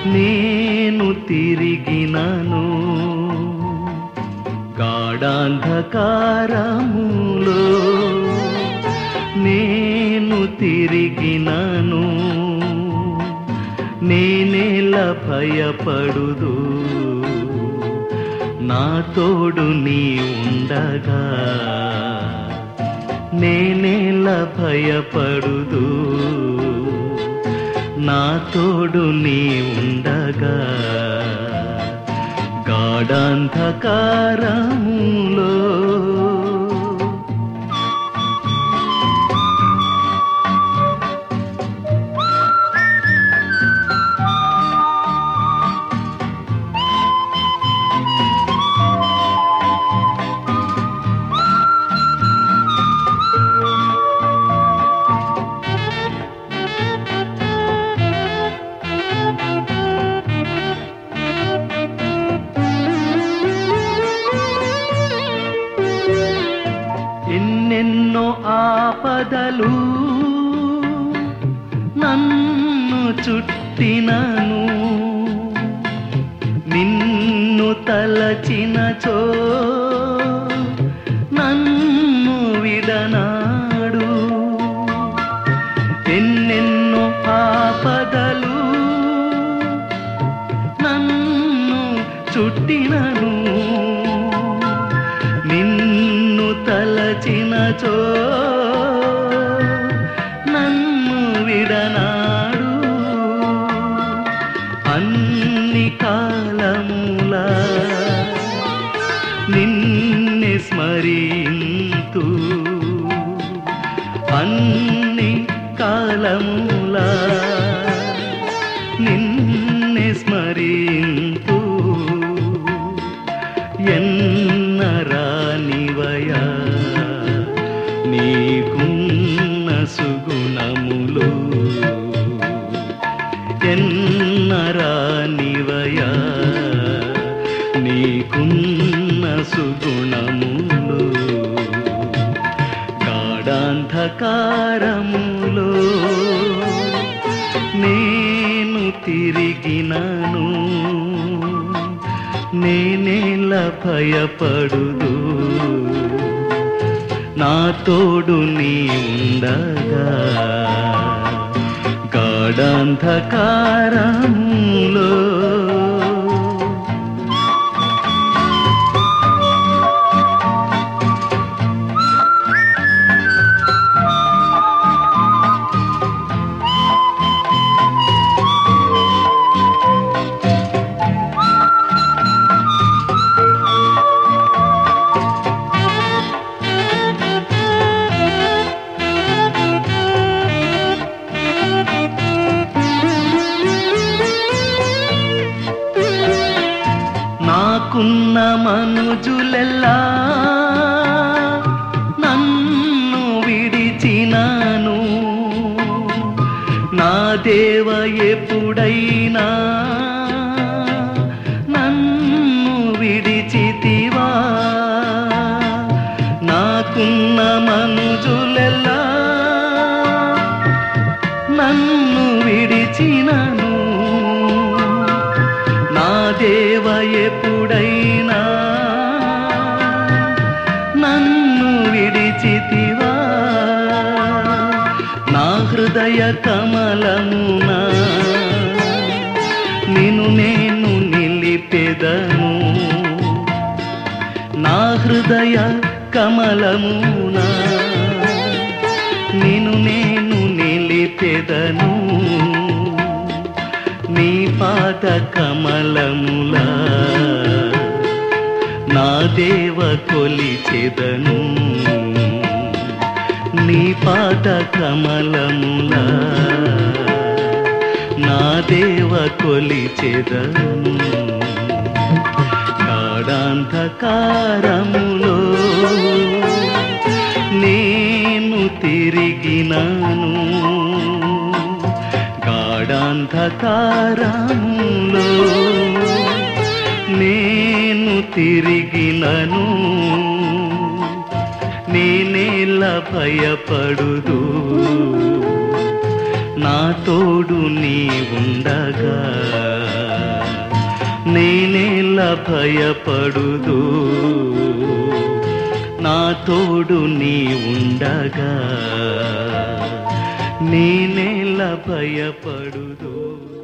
నేను తిరిగినను గాఢాంధకారములో నేను తిరిగినను నేనేల భయపడుదు నా తోడు నీ ఉండగా నేనేల భయపడుదు నా తోడు నీ ఉండగా గాఢాంధకారములో ఎన్నెన్నో ఆపదలు నన్ను చుట్టినను నిన్ను తలచినచో నన్ను విడనాడు ఎన్నెన్నో ఆపదలు నన్ను చుట్టినను నిన్ను తలచినచో నన్ను విడనాడు అన్ని కాలములా నిన్నే స్మరింతు అన్ని కాలములా నిన్నే స్మరింతు ఎన్నరానివయా నీకున్న సుగుణములు ఎన్నరానివయా నీకున్న సుగుణములు గాఢాంధకారములో నేను తిరిగినను నేనేల భయపడుదు నా తోడు నీ ఉండగా గాఢాంధకారంలో నాకున్న మనుజులెల్లా నన్ను విడిచినాను నా దేవ ఎప్పుడైనా నన్ను విడిచితివా నాకున్న మనుజులెల్లా నన్ను విడిచినను నా దేవ ఎప్పుడైనా నన్ను విడిచితివా నా హృదయ కమలమున నిన్ను నేను నిలిపెదను నా హృదయ కమలమున నిన్ను నేను నిలిపెదను నీ పాద కమలములా నా దేవ కొలిచెదను నీ పాద కమలములా నా దేవ కొలిచెదను గాఢాంధకారములో నేను తిరిగినాను గాఢాంధకారములో నేను తిరిగినను నేనేల భయపడుదు నా తోడు నీ ఉండగా నేనేల భయపడుదు నా తోడు నీ ఉండగా నేనేల భయపడుదు